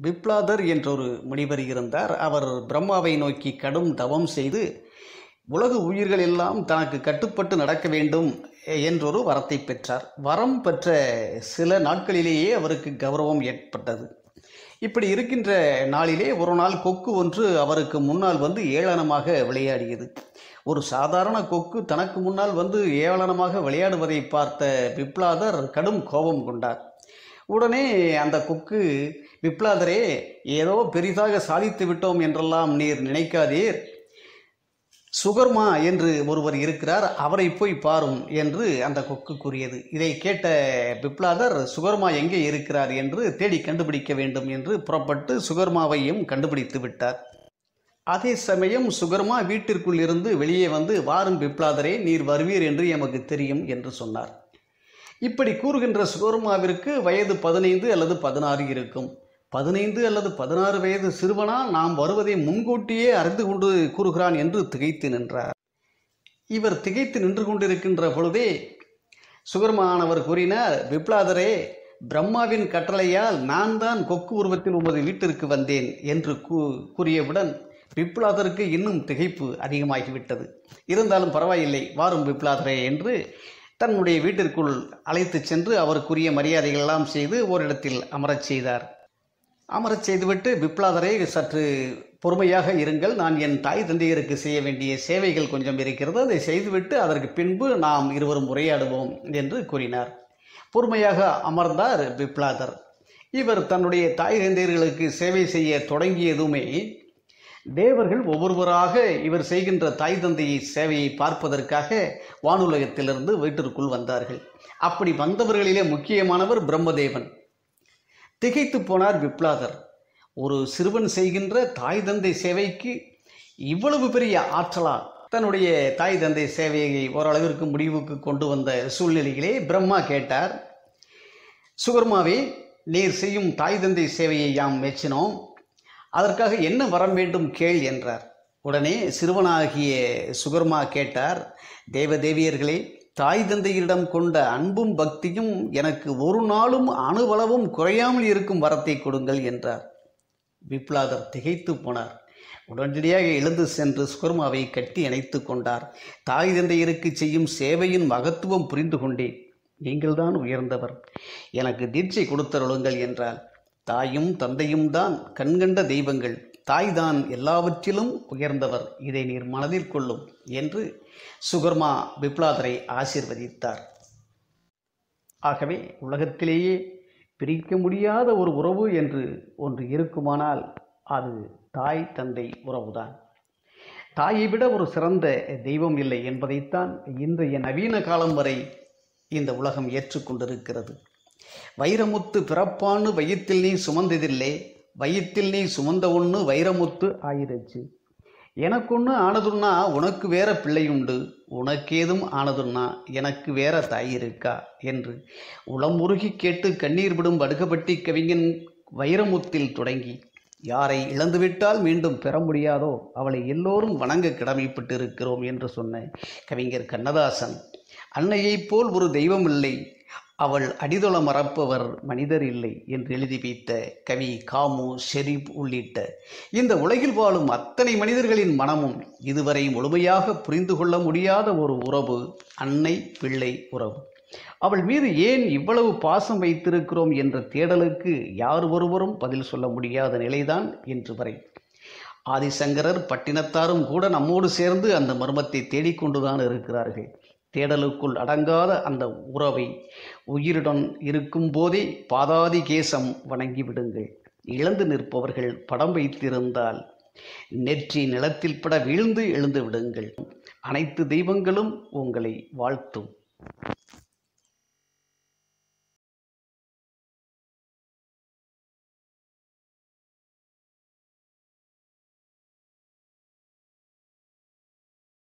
பிப்லாதர் என்றொரு முனிவர் இருந்தார் அவர் பிரம்மாவை நோக்கி கடும் தவம் செய்து உலக உயிர்கள் எல்லாம் தனக்கு கட்டுப்பட்டு நடக்க வேண்டும் என்றொரு வரத்தை பெற்றார் வரம் பெற்ற சில நாட்களிலேயே அவருக்கு கௌரவம் ஏற்பட்டது இப்படி இருக்கின்ற நாளிலே ஒரு நாள் கொக்கு ஒன்று அவருக்கு முன்னால் வந்து ஏளனமாக விளையாடியது ஒரு சாதாரண கொக்கு தனக்கு முன்னால் வந்து ஏளனமாக விளையாடுவதை பார்த்த பிப்லாதர் கடும் கோபம் கொண்டார் உடனே அந்த கொக்கு விப்லாதரே ஏதோ பெரிதாக சாதித்து விட்டோம் என்றெல்லாம் நீர் நினைக்காதீர் சுகர்மா என்று ஒருவர் இருக்கிறார் அவரை போய் பாரும் என்று அந்த கொக்கு கூறியது இதை கேட்ட பிப்லாதர் சுகர்மா எங்கே இருக்கிறார் என்று தேடி கண்டுபிடிக்க வேண்டும் என்று புறப்பட்டு சுகர்மாவையும் கண்டுபிடித்து விட்டார் அதே சமயம் சுகர்மா வீட்டிற்குள் இருந்து வெளியே வந்து வாரும் பிப்லாதரே நீர் வருவீர் என்று எமக்கு தெரியும் என்று சொன்னார் இப்படி கூறுகின்ற சுகர்மாவிற்கு வயது பதினைந்து அல்லது பதினாறு இருக்கும் பதினைந்து அல்லது பதினாறு வயது சிறுவனா நாம் வருவதை முன்கூட்டியே அறிந்து கொண்டு கூறுகிறான் என்று திகைத்து நின்றார் இவர் திகைத்து நின்று கொண்டிருக்கின்ற பொழுதே சுகர்மானவர் கூறினார் விப்லாதரே பிரம்மாவின் கட்டளையால் நான் தான் கொக்கு உருவத்தில் உமது வீட்டிற்கு வந்தேன் என்று கூ கூறியவுடன் விப்லாதருக்கு இன்னும் திகைப்பு அதிகமாகிவிட்டது இருந்தாலும் பரவாயில்லை வாரும் விப்லாதரே என்று தன்னுடைய வீட்டிற்குள் அழைத்துச் சென்று அவருக்குரிய மரியாதைகள் எல்லாம் செய்து ஓரிடத்தில் அமரச் செய்தார் அமரச் செய்துவிட்டு பிப்லாதரை சற்று பொறுமையாக இருங்கள் நான் என் தாய் தந்தையருக்கு செய்ய வேண்டிய சேவைகள் கொஞ்சம் இருக்கிறது அதை செய்துவிட்டு அதற்கு பின்பு நாம் இருவரும் உரையாடுவோம் என்று கூறினார் பொறுமையாக அமர்ந்தார் பிப்லாதர் இவர் தன்னுடைய தாய் தந்தையர்களுக்கு சேவை செய்ய தொடங்கியதுமே தேவர்கள் ஒவ்வொருவராக இவர் செய்கின்ற தாய் தந்தையை சேவையை பார்ப்பதற்காக வானுலகத்திலிருந்து வீட்டிற்குள் வந்தார்கள் அப்படி வந்தவர்களிலே முக்கியமானவர் பிரம்மதேவன் திகைத்து போனார் விப்லாதர் ஒரு சிறுவன் செய்கின்ற தாய் தந்தை சேவைக்கு இவ்வளவு பெரிய ஆற்றலா தன்னுடைய தாய் தந்தை சேவையை ஓரளவிற்கு முடிவுக்கு கொண்டு வந்த சூழ்நிலையிலே பிரம்மா கேட்டார் சுகர்மாவே நீர் செய்யும் தாய் தந்தை சேவையை யாம் மெச்சினோம் அதற்காக என்ன வரம் வேண்டும் கேள் என்றார் உடனே சிறுவனாகிய சுகர்மா கேட்டார் தேவதேவியர்களே தாய் தந்தையரிடம் கொண்ட அன்பும் பக்தியும் எனக்கு ஒரு நாளும் அணுவளவும் குறையாமல் இருக்கும் வரத்தை கொடுங்கள் என்றார் விப்லாதர் திகைத்து போனார் உடனடியாக எழுந்து சென்று சுகர்மாவை கட்டி அணைத்து கொண்டார் தாய் தந்தையருக்கு செய்யும் சேவையின் மகத்துவம் புரிந்து கொண்டேன் நீங்கள்தான் உயர்ந்தவர் எனக்கு தீட்சை கொடுத்தருளுங்கள் என்றார் தாயும் தந்தையும் தான் கண்கண்ட தெய்வங்கள் தாய்தான் எல்லாவற்றிலும் உயர்ந்தவர் இதை நீர் மனதில் கொள்ளும் என்று சுகர்மா பிப்லாதரை ஆசிர்வதித்தார் ஆகவே உலகத்திலேயே பிரிக்க முடியாத ஒரு உறவு என்று ஒன்று இருக்குமானால் அது தாய் தந்தை உறவுதான் தாயை விட ஒரு சிறந்த தெய்வம் இல்லை என்பதைத்தான் இன்றைய நவீன காலம் வரை இந்த உலகம் ஏற்றுக்கொண்டிருக்கிறது வைரமுத்து பிறப்பான்னு வயிற்றில் நீ சுமந்ததில்லை வயிற்றில் நீ சுமந்த ஒன்று வைரமுத்து ஆயிருச்சு எனக்கொன்று ஆனதுன்னா உனக்கு வேற பிள்ளையுண்டு உனக்கேதும் ஆனதுன்னா எனக்கு வேற தாய் இருக்கா என்று உளம் உருகி கேட்டு கண்ணீர் விடும் வடுகப்பட்டி கவிஞன் வைரமுத்தில் தொடங்கி யாரை இழந்துவிட்டால் மீண்டும் பெற முடியாதோ அவளை எல்லோரும் வணங்க கடமைப்பட்டு இருக்கிறோம் என்று சொன்ன கவிஞர் கண்ணதாசன் அன்னையைப் போல் ஒரு தெய்வம் இல்லை அவள் அடிதொல மறப்பவர் மனிதர் இல்லை என்று எழுதி வைத்த கவி காமு ஷெரீப் உள்ளிட்ட இந்த உலகில் வாழும் அத்தனை மனிதர்களின் மனமும் இதுவரை முழுமையாக புரிந்து கொள்ள முடியாத ஒரு உறவு அன்னை பிள்ளை உறவு அவள் மீது ஏன் இவ்வளவு பாசம் வைத்திருக்கிறோம் என்ற தேடலுக்கு யார் ஒருவரும் பதில் சொல்ல முடியாத நிலைதான் இன்று வரை ஆதிசங்கரர் பட்டினத்தாரும் கூட நம்மோடு சேர்ந்து அந்த மர்மத்தை தேடிக்கொண்டுதான் இருக்கிறார்கள் தேடலுக்குள் அடங்காத அந்த உறவை உயிருடன் இருக்கும் போதே பாதாதி கேசம் வணங்கி விடுங்கள் இழந்து நிற்பவர்கள் படம் வைத்திருந்தால் நெற்றி நிலத்தில் பட வீழ்ந்து எழுந்து விடுங்கள் அனைத்து தெய்வங்களும் உங்களை வாழ்த்தும்